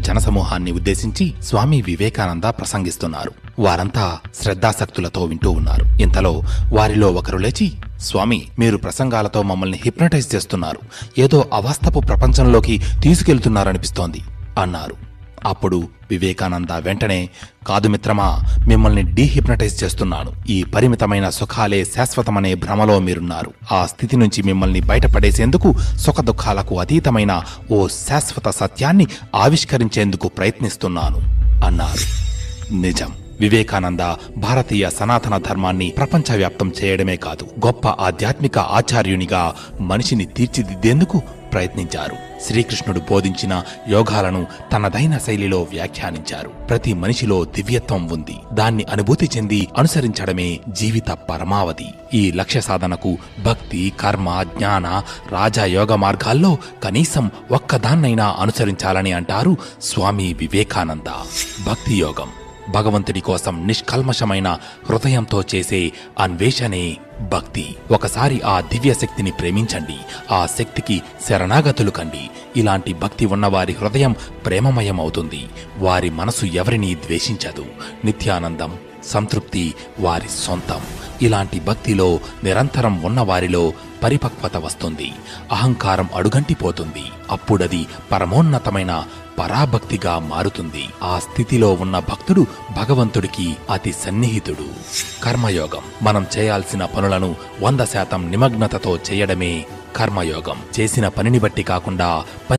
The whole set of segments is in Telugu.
జనసమూహాన్ని ఉద్దేశించి స్వామి వివేకానంద ప్రసంగిస్తున్నారు వారంతా శ్రద్ధాసక్తులతో వింటూ ఉన్నారు ఇంతలో వారిలో ఒకరు లేచి స్వామి మీరు ప్రసంగాలతో మమ్మల్ని హిప్నటైజ్ చేస్తున్నారు ఏదో అవాస్తపు ప్రపంచంలోకి తీసుకెళ్తున్నారనిపిస్తోంది అన్నారు అప్పుడు వివేకానంద వెంటనే కాదు మిత్రమా మిమ్మల్ని డీహిప్నటైజ్ చేస్తున్నాను ఈ పరిమితమైన సుఖాలే శాశ్వతమనే భ్రమలో మీరున్నారు ఆ స్థితి నుంచి మిమ్మల్ని బయటపడేసేందుకు సుఖదుఖాలకు అతీతమైన ఓ శాశ్వత సత్యాన్ని ఆవిష్కరించేందుకు ప్రయత్నిస్తున్నాను అన్నారు నిజం వివేకానంద భారతీయ సనాతన ధర్మాన్ని ప్రపంచవ్యాప్తం చేయడమే కాదు గొప్ప ఆధ్యాత్మిక ఆచార్యునిగా మనిషిని తీర్చిదిద్దేందుకు ప్రయత్నించారు శ్రీకృష్ణుడు బోధించిన యోగాలను తనదైన శైలిలో వ్యాఖ్యానించారు ప్రతి మనిషిలో దివ్యత్వం ఉంది దాన్ని అనుభూతి చెంది అనుసరించడమే జీవిత పరమావధి ఈ లక్ష్య సాధనకు భక్తి కర్మ జ్ఞాన రాజయోగ మార్గాల్లో కనీసం ఒక్కదాన్నైనా అనుసరించాలని అంటారు స్వామి వివేకానంద భక్తి యోగం భగవంతుడి కోసం నిష్కల్మషమైన హృదయంతో చేసే అన్వేషణే భక్తి ఒకసారి ఆ దివ్య శక్తిని ప్రేమించండి ఆ శక్తికి శరణాగతులు కండి ఇలాంటి భక్తి ఉన్నవారి హృదయం ప్రేమమయం అవుతుంది వారి మనసు ఎవరినీ ద్వేషించదు నిత్యానందం సంతృప్తి వారి సొంతం ఇలాంటి భక్తిలో నిరంతరం ఉన్నవారిలో పరిపక్వత వస్తుంది అహంకారం అడుగంటిపోతుంది అప్పుడది పరమోన్నతమైన పరాభక్తిగా మారుతుంది ఆ స్థితిలో ఉన్న భక్తుడు భగవంతుడికి అతి సన్నిహితుడు కర్మయోగం మనం చేయాల్సిన పనులను వంద శాతం నిమగ్నతతో చేయడమే కర్మయోగం చేసిన పనిని బట్టి కాకుండా పని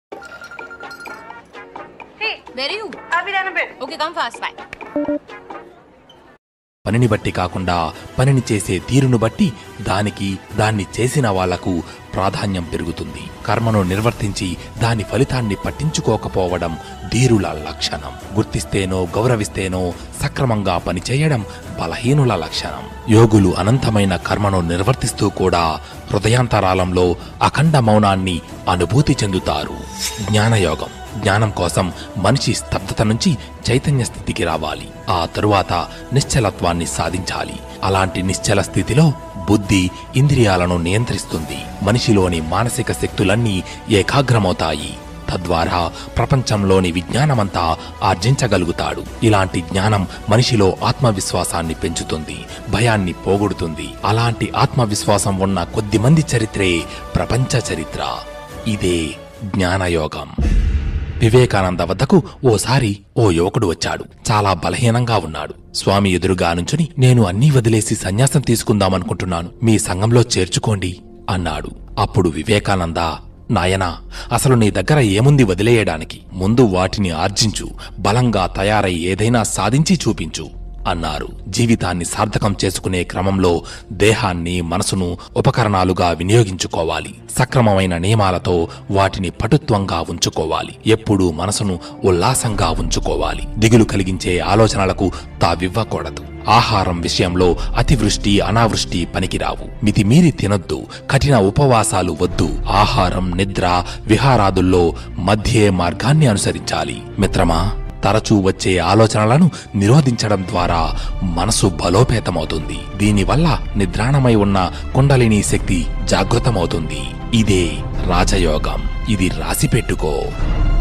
Hey, Where are you? I'll be there in a bit. Okay, come fast. Bye. పనిని బట్టి కాకుండా పనిని చేసే తీరును బట్టి దానికి దాన్ని చేసిన వాళ్లకు ప్రాధాన్యం పెరుగుతుంది కర్మను నిర్వర్తించి దాని ఫలితాన్ని పట్టించుకోకపోవడం ధీరుల లక్షణం గుర్తిస్తేనో గౌరవిస్తేనో సక్రమంగా పనిచేయడం బలహీనుల లక్షణం యోగులు అనంతమైన కర్మను నిర్వర్తిస్తూ కూడా హృదయాంతరాలంలో అఖండ మౌనాన్ని అనుభూతి చెందుతారు జ్ఞానయోగం జ్ఞానం కోసం మనిషి స్తబ్దత నుంచి చైతన్య స్థితికి రావాలి ఆ తరువాత నిశ్చలత్వాన్ని సాధించాలి అలాంటి నిశ్చల స్థితిలో బుద్ధి ఇంద్రియాలను నియంత్రిస్తుంది మనిషిలోని మానసిక శక్తులన్నీ ఏకాగ్రమవుతాయి తద్వారా ప్రపంచంలోని విజ్ఞానమంతా ఆర్జించగలుగుతాడు ఇలాంటి జ్ఞానం మనిషిలో ఆత్మవిశ్వాసాన్ని పెంచుతుంది భయాన్ని పోగొడుతుంది అలాంటి ఆత్మవిశ్వాసం ఉన్న కొద్దిమంది చరిత్రే ప్రపంచ చరిత్ర ఇదే జ్ఞానయోగం వివేకానంద వద్దకు ఓసారి ఓ యువకుడు వచ్చాడు చాలా బలహీనంగా ఉన్నాడు స్వామి ఎదురుగా నుంచుని నేను అన్నీ వదిలేసి సన్యాసం తీసుకుందామనుకుంటున్నాను మీ సంఘంలో చేర్చుకోండి అన్నాడు అప్పుడు వివేకానంద నాయనా అసలు నీ దగ్గర ఏముంది వదిలేయడానికి ముందు వాటిని ఆర్జించు బలంగా తయారై ఏదైనా సాధించి చూపించు అన్నారు జీవితాన్ని సార్థకం చేసుకునే క్రమంలో దేహాన్ని మనసును ఉపకరణాలుగా వినియోగించుకోవాలి సక్రమమైన నియమాలతో వాటిని పటుత్వంగా ఉంచుకోవాలి ఎప్పుడూ మనసును ఉల్లాసంగా ఉంచుకోవాలి దిగులు కలిగించే ఆలోచనలకు తావివ్వకూడదు ఆహారం విషయంలో అతివృష్టి అనావృష్టి పనికిరావు మితిమీరి తినొద్దు కఠిన ఉపవాసాలు వద్దు ఆహారం నిద్ర విహారాదుల్లో మధ్యే మార్గాన్ని అనుసరించాలి మిత్రమా తరచూ వచ్చే ఆలోచనలను నిరోధించడం ద్వారా మనసు బలోపేతమవుతుంది దీనివల్ల నిద్రాణమై ఉన్న కుండలిని శక్తి జాగృతమవుతుంది ఇదే రాజయోగం ఇది రాసిపెట్టుకో